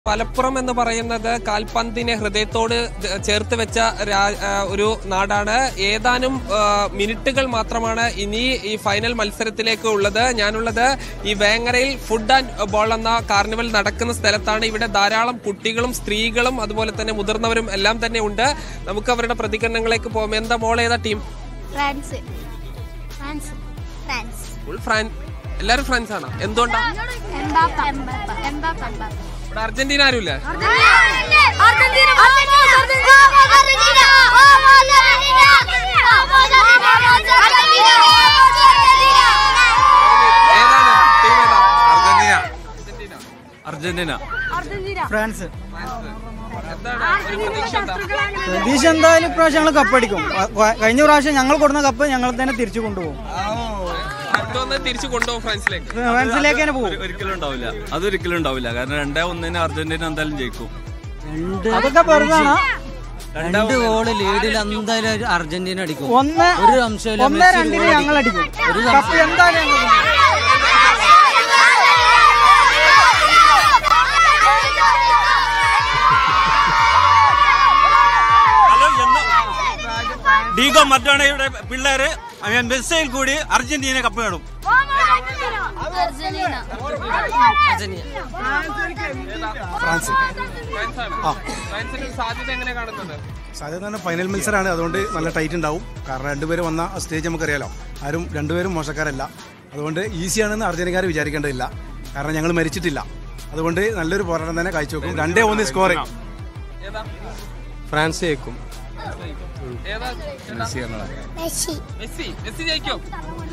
മലപ്പുറം എന്ന് പറയുന്നത് കാൽപന്തിനെ ഹൃദയത്തോട് ച- ചേർത്ത് വെച്ച രാ- ആ, ഒരു നാടാണ് ഏതാനും ആ, മിനിറ്റുകൾ മാത്രമാണ് ഇനി ഈ ഫൈനൽ മത്സരത്തിലേക്ക് ഉള്ളത് ഞാനുള്ളത് ഈ വേങ്ങരയിൽ ഫുഡ് ആൻഡ് ബോൾ എന്ന കാർണിവൽ നടക്കുന്ന സ്ഥലത്താണ് ഇവിടെ ധാരാളം കുട്ടികളും സ്ത്രീകളും അതുപോലെ തന്നെ മുതിർന്നവരും എല്ലാം തന്നെ ഉണ്ട് നമുക്ക് അവരുടെ പ്രതികരണങ്ങളിലേക്ക് പോകാം എന്താ മോൾ ഏതാ team France France France full ഫ്രാൻ എല്ലാരും ഫ്രാൻസ് ആണോ എന്തുകൊണ്ടാ എംബാപ്പ എംബാപ്പ എംബാപ്പ എംബാപ്പ ഇവിടെ അർജന്റീന ആരുമില്ല അർജന്റീന അർജന്റീന ഏതാണ് ടീം ഏതാ അർജന്റീന അർജന്റീന അർജന്റീന ഫ്രാൻസ് എന്താണ് ഒരു പ്രതീക്ഷ എന്താ പ്രതീക്ഷ എന്തായാലും ഇപ്രാവശ്യം ഞങ്ങൾ കപ്പടിക്കും വ- കഴിഞ്ഞ പ്രാവശ്യം ഞങ്ങൾ കൊടുക്കുന്ന കപ്പ് ഞങ്ങൾ തന്നെ തിരിച്ചു കൊണ്ടുപോകും മറ്റൊന്ന് തിരിച്ചു കൊണ്ടുപോകും ഫ്രാൻസിലേക്ക് ഫ്രാൻസിലേക്ക് തന്നെ പോകും ഒരിക്കലും ഉണ്ടാവില്ല അതൊരിക്കലും ഉണ്ടാവില്ല കാരണം രണ്ടേ ഒന്നിന് അർജന്റീന എന്തായാലും ജയിക്കും അതൊക്കെ വെറുതാണ് രണ്ട് ഗോള് ലീഡിൽ എന്തായാലും ഒരു അർജന്റീന അടിക്കും ഒന്ന് ഒരു സംശയമില്ല ഒന്ന് മെസ്സി രണ്ടിന് goal ഞങ്ങൾ അടിക്കും ഒരു കപ്പ് എന്തായാലും ഞങ്ങൾ കൊണ്ടുപോകും. ഹലോ എന്ന് ഡീഗോ മറ്റോണയുടെ പിള്ളേര് മെസ്സിയിൽ കൂടി അർജന്റീന കപ്പ് നേടും അർജന്റീന ഫ്രാൻസ് ഫ്രാൻസാണ് ഫ്രാൻസിന് സാധ്യത എങ്ങനെ കാണുന്നത് സാധ്യത തന്നെ ഫൈനൽ മത്സരമാണ് അതുകൊണ്ട് നല്ല ടൈറ്റ് ഉണ്ടാവും കാരണം രണ്ടുപേരും വന്ന സ്റ്റേജ് നമുക്കറിയാലോ ആരും രണ്ടുപേരും മോശക്കാരല്ല അതുകൊണ്ട് ഈസിയാണെന്ന് അർജന്റീനക്കാർ വിചാരിക്കേണ്ടതില്ല കാരണം ഞങ്ങൾ മരിച്ചിട്ടില്ല അതുകൊണ്ട് നല്ലൊരു പോരാട്ടം തന്നെ കാഴ്ചവെക്കും രണ്ടേ ഒന്ന് സ്കോർ ഏതാ ഫ്രാൻസ് ജയിക്കും ഏതാ ചേട്ടാ? മെസ്സി മെസ്സി മെസ്സി ജയിക്കും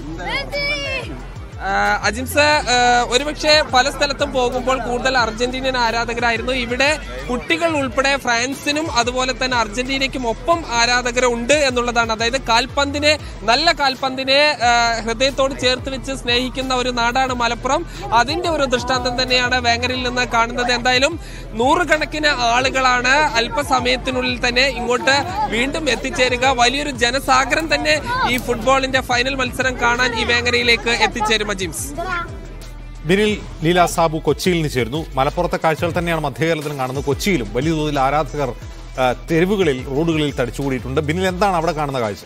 ആ, അജിംസ് ആ, ഒരുപക്ഷെ പല സ്ഥലത്തും പോകുമ്പോൾ കൂടുതൽ അർജന്റീനിയൻ ആരാധകരായിരുന്നു ഇവിടെ കുട്ടികൾ ഉൾപ്പെടെ ഫ്രാൻസിനും അതുപോലെ തന്നെ അർജന്റീനയ്ക്കും ഒപ്പം ആരാധകരുണ്ട് എന്നുള്ളതാണ് അതായത് കാൽപന്തിനെ നല്ല കാൽപന്തിനെ ആ, ഹൃദയത്തോട് ചേർത്ത് വെച്ച് സ്നേഹിക്കുന്ന ഒരു നാടാണ് മലപ്പുറം അതിന്റെ ഒരു ദൃഷ്ടാന്തം തന്നെയാണ് വേങ്ങരയിൽ നിന്ന് കാണുന്നത് എന്തായാലും നൂറുകണക്കിന് ആളുകളാണ് അല്പസമയത്തിനുള്ളിൽ തന്നെ ഇങ്ങോട്ട് വീണ്ടും എത്തിച്ചേരുക വലിയൊരു ജനസാഗരം തന്നെ ഈ ഫുട്ബോളിന്റെ ഫൈനൽ മത്സരം കാണാൻ ഈ വേങ്ങരയിലേക്ക് എത്തിച്ചേരും അജിംസ് ബിനിൽ ലീല സാബു കൊച്ചിയിൽ നിന്ന് ചേരുന്നു മലപ്പുറത്തെ കാഴ്ചകൾ തന്നെയാണ് മധ്യകേരളത്തിലും കാണുന്നത് കൊച്ചിയിലും വലിയ തോതിൽ ആരാധകർ ആ, തെരുവുകളിൽ റോഡുകളിൽ തടിച്ചുകൂടിയിട്ടുണ്ട് ബിനിൽ എന്താണ് അവിടെ കാണുന്ന കാഴ്ച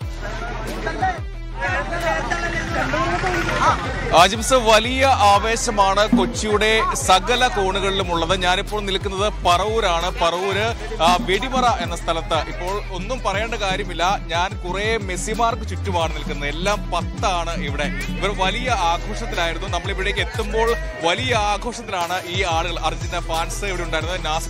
ആജിംസ് വലിയ ആവേശമാണ് കൊച്ചിയുടെ സകല കോണുകളിലും ഉള്ളത് ഞാനിപ്പോൾ നിൽക്കുന്നത് പറവൂരാണ് പറവൂര് ആ, വെടിമറ എന്ന സ്ഥലത്ത് ഇപ്പോൾ ഒന്നും പറയേണ്ട കാര്യമില്ല ഞാൻ കുറെ മെസ്സിമാർക്ക് ചുറ്റുമാണ് നിൽക്കുന്നത് എല്ലാം പത്താണ് ഇവിടെ ഇവർ വലിയ ആഘോഷത്തിലായിരുന്നു നമ്മൾ ഇവിടേക്ക് എത്തുമ്പോൾ വലിയ ആഘോഷത്തിലാണ് ഈ ആളുകൾ അർജന്റീന ഫാൻസ് ഇവിടെ ഉണ്ടായിരുന്നത് നാസ്